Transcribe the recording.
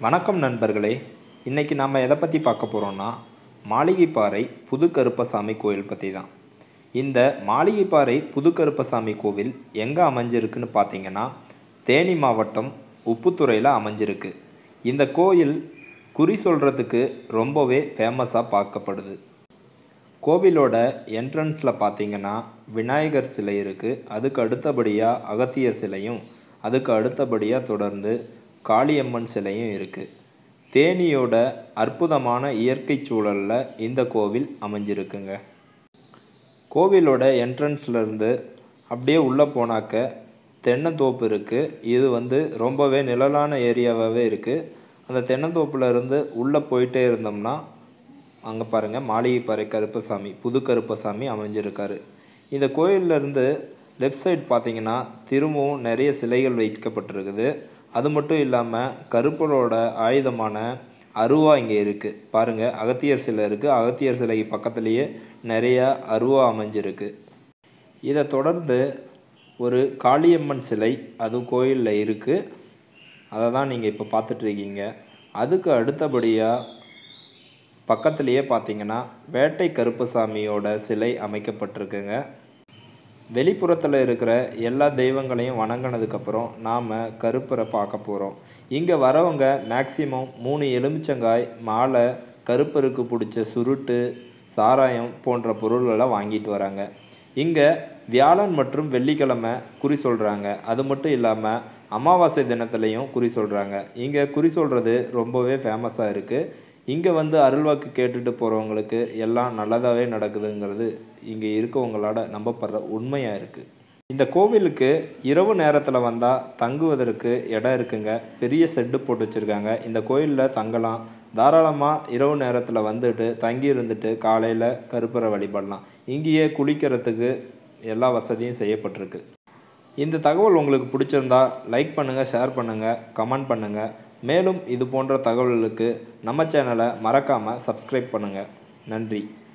வணக்கம் நண்பர்களே இன்றைக்கி நம்ம எதை பற்றி பார்க்க போகிறோம்னா மாளிகைப்பாறை புது கருப்பசாமி கோயில் பற்றி தான் இந்த மாளிகைப்பாறை புது கருப்பசாமி கோவில் எங்கே அமைஞ்சிருக்குன்னு பார்த்தீங்கன்னா தேனி மாவட்டம் உப்புத்துறையில் அமைஞ்சிருக்கு இந்த கோயில் குறி சொல்கிறதுக்கு ரொம்பவே ஃபேமஸாக பார்க்கப்படுது கோவிலோட என்ட்ரன்ஸில் பார்த்தீங்கன்னா விநாயகர் சிலை இருக்குது அதுக்கு அடுத்தபடியாக அகத்தியர் சிலையும் அதுக்கு அடுத்தபடியாக தொடர்ந்து காளியம்மன் சிலையும் இருக்குது தேனியோட அற்புதமான இயற்கை சூழலில் இந்த கோவில் அமைஞ்சிருக்குங்க கோவிலோட என்ட்ரன்ஸ்லேருந்து அப்படியே உள்ளே போனாக்க தென்னந்தோப்பு இருக்குது இது வந்து ரொம்பவே நிழலான ஏரியாவாகவே இருக்குது அந்த தென்னந்தோப்புல இருந்து உள்ளே போயிட்டே இருந்தோம்னா அங்கே பாருங்கள் மாளிகைப்பாறை கருப்பசாமி புது கருப்பசாமி அமைஞ்சிருக்காரு இந்த கோயில்ல இருந்து லெஃப்ட் சைடு பார்த்தீங்கன்னா திரும்பவும் நிறைய சிலைகள் வைக்கப்பட்டிருக்குது அது மட்டும் இல்லாமல் கருப்பரோட ஆயுதமான அருவா இங்கே இருக்குது பாருங்கள் அகத்தியர் சிலை இருக்குது அகத்தியர் சிலைக்கு பக்கத்துலேயே நிறைய அருவா அமைஞ்சிருக்கு இதை தொடர்ந்து ஒரு காளியம்மன் சிலை அதுவும் கோயிலில் இருக்குது அதை தான் நீங்கள் இப்போ பார்த்துட்ருக்கீங்க அதுக்கு அடுத்தபடியாக பக்கத்துலேயே பார்த்தீங்கன்னா வேட்டை கருப்பசாமியோட சிலை அமைக்கப்பட்டிருக்குங்க வெளிப்புறத்தில் இருக்கிற எல்லா தெய்வங்களையும் வணங்கினதுக்கப்புறம் நாம் கருப்பரை பார்க்க போகிறோம் இங்கே வரவங்க மேக்சிமம் மூணு எலுமிச்சங்காய் மாலை கருப்பருக்கு பிடிச்ச சுருட்டு சாராயம் போன்ற பொருள்களை வாங்கிட்டு வராங்க இங்கே வியாழன் மற்றும் வெள்ளிக்கிழமை குறி சொல்கிறாங்க அது மட்டும் இல்லாமல் அமாவாசை தினத்துலையும் குறி சொல்கிறாங்க இங்கே குறி சொல்கிறது ரொம்பவே ஃபேமஸாக இருக்குது இங்கே வந்து அருள்வாக்கு கேட்டுட்டு போகிறவங்களுக்கு எல்லாம் நல்லதாகவே நடக்குதுங்கிறது இங்கே இருக்கவங்களோட நம்பப்படுற உண்மையாக இருக்குது இந்த கோவிலுக்கு இரவு நேரத்தில் வந்தால் தங்குவதற்கு இடம் இருக்குங்க பெரிய செட்டு போட்டு வச்சுருக்காங்க இந்த கோயிலில் தங்கலாம் தாராளமாக இரவு நேரத்தில் வந்துட்டு தங்கி இருந்துட்டு காலையில் கருப்பரை வழிபடலாம் இங்கேயே குளிக்கிறதுக்கு எல்லா வசதியும் செய்யப்பட்டிருக்கு இந்த தகவல் உங்களுக்கு பிடிச்சிருந்தா லைக் பண்ணுங்கள் ஷேர் பண்ணுங்கள் கமெண்ட் பண்ணுங்கள் மேலும் இது போன்ற தகவல்களுக்கு நம்ம சேனலை மறக்காமல் சப்ஸ்கிரைப் பண்ணுங்கள் நன்றி